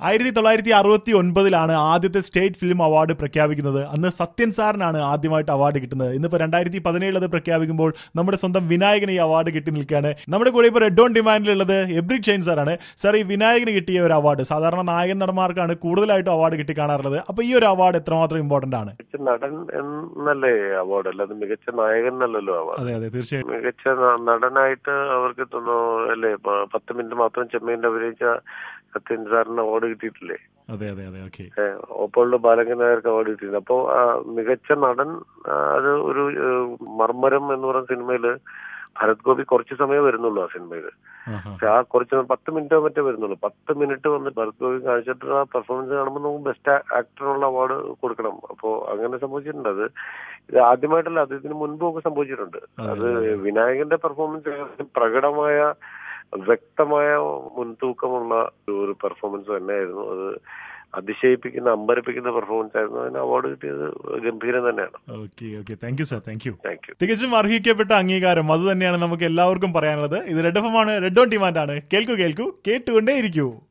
ആയിരത്തി തൊള്ളായിരത്തി അറുപത്തി ഒൻപതിലാണ് ആദ്യത്തെ സ്റ്റേറ്റ് ഫിലിം അവാർഡ് പ്രഖ്യാപിക്കുന്നത് അന്ന് സത്യൻ സാറിനാണ് ആദ്യമായിട്ട് അവാർഡ് കിട്ടുന്നത് ഇന്നിപ്പോ രണ്ടായിരത്തി പതിനേഴിൽ അത് പ്രഖ്യാപിക്കുമ്പോൾ നമ്മുടെ സ്വന്തം വിനായകന് ഈ അവാർഡ് കിട്ടി നിൽക്കുകയാണ് നമ്മുടെ കൂടെ ഇപ്പോൾ റെഡ് ഓൺ ഡിമാൻഡിലുള്ളത് എബ്രിക് ഷെയ്ൻ സാറാണ് സാർ ഈ വിനായകന് കിട്ടിയ ഒരു അവാർഡ് സാധാരണ നായകൻ നടന്മാർക്കാണ് കൂടുതലായിട്ടും അവാർഡ് കിട്ടി കാണാറുള്ളത് അപ്പൊ ഈ ഒരു അവാർഡ് എത്രമാത്രം ഇമ്പോർട്ടന്റ് ആണ് മികച്ച നടൻ എന്നല്ലേ അവാർഡ് അല്ലാതെ മികച്ച നായകൻ എന്നല്ലല്ലോ അവാർഡ് അതെ അതെ തീർച്ചയായും മികച്ച ന- നടനായിട്ട് അവർക്ക് തോന്നുന്നു അല്ലേ പ- പത്ത് മിനിറ്റ് മാത്രം ചെമ്മീൻ്റെ അഭിനയിച്ച സത്യൻ സാറിന് അവാർഡ് കിട്ടിയിട്ടില്ലേ അതെ അതെ അതെ ഓക്കെ ഏഹ് ഓപ്പോളിന്റെ ബാലകൻ നായർക്ക് അവാർഡ് കിട്ടിയിട്ടുണ്ട് അപ്പോ ആ, മികച്ച നടൻ ആ, അത് ഒരു ഏഹ്, മർമ്മരം എന്ന് പറയുന്ന സിനിമയില് ഭരത് ഗോപി കുറച്ച് സമയം വരുന്നുള്ളൂ ആ സിനിമയിൽ പക്ഷെ ആ കുറച്ച് പത്ത് മിനിറ്റോ മറ്റേ വരുന്നുള്ളൂ പത്ത് മിനിറ്റ് വന്ന് ഭരത് ഗോപി കാണിച്ചിട്ടുള്ള ആ പെർഫോമൻസ് കാണുമ്പോൾ നമുക്ക് ബെസ്റ്റ് ആക്ടറിനുള്ള അവാർഡ് കൊടുക്കണം അപ്പോ അങ്ങനെ സംഭവിച്ചിട്ടുണ്ട് അത് ഇത് ആദ്യമായിട്ടല്ല അത് ഇതിന് മുൻപും ഒക്കെ സംഭവിച്ചിട്ടുണ്ട് അത് വിനായകന്റെ പെർഫോമൻസ് പ്രകടമായ വ്യക്തമായ മുൻതൂക്കമുള്ള ഒരു പെർഫോമൻസ് തന്നെയായിരുന്നു അത് അതിശയിപ്പിക്കുന്ന അമ്പരപ്പിക്കുന്ന പെർഫോമൻസ് ആയിരുന്നു അതിന് അവാർഡ് കിട്ടിയത് ഗംഭീരം തന്നെയാണ് okay okay thank you sir thank you thank you തികച്ചും അർഹിക്കപ്പെട്ട അംഗീകാരം അത് തന്നെയാണ് നമുക്ക് എല്ലാവർക്കും പറയാനുള്ളത് ഇത് റെഡ് എഫ് ആണ് റെഡ് ഓൺ ഡിമാൻഡ് ആണ് കേൾക്കൂ കേൾക്കൂ കേട്ടുകൊണ്ടേ ഇരിക്കൂ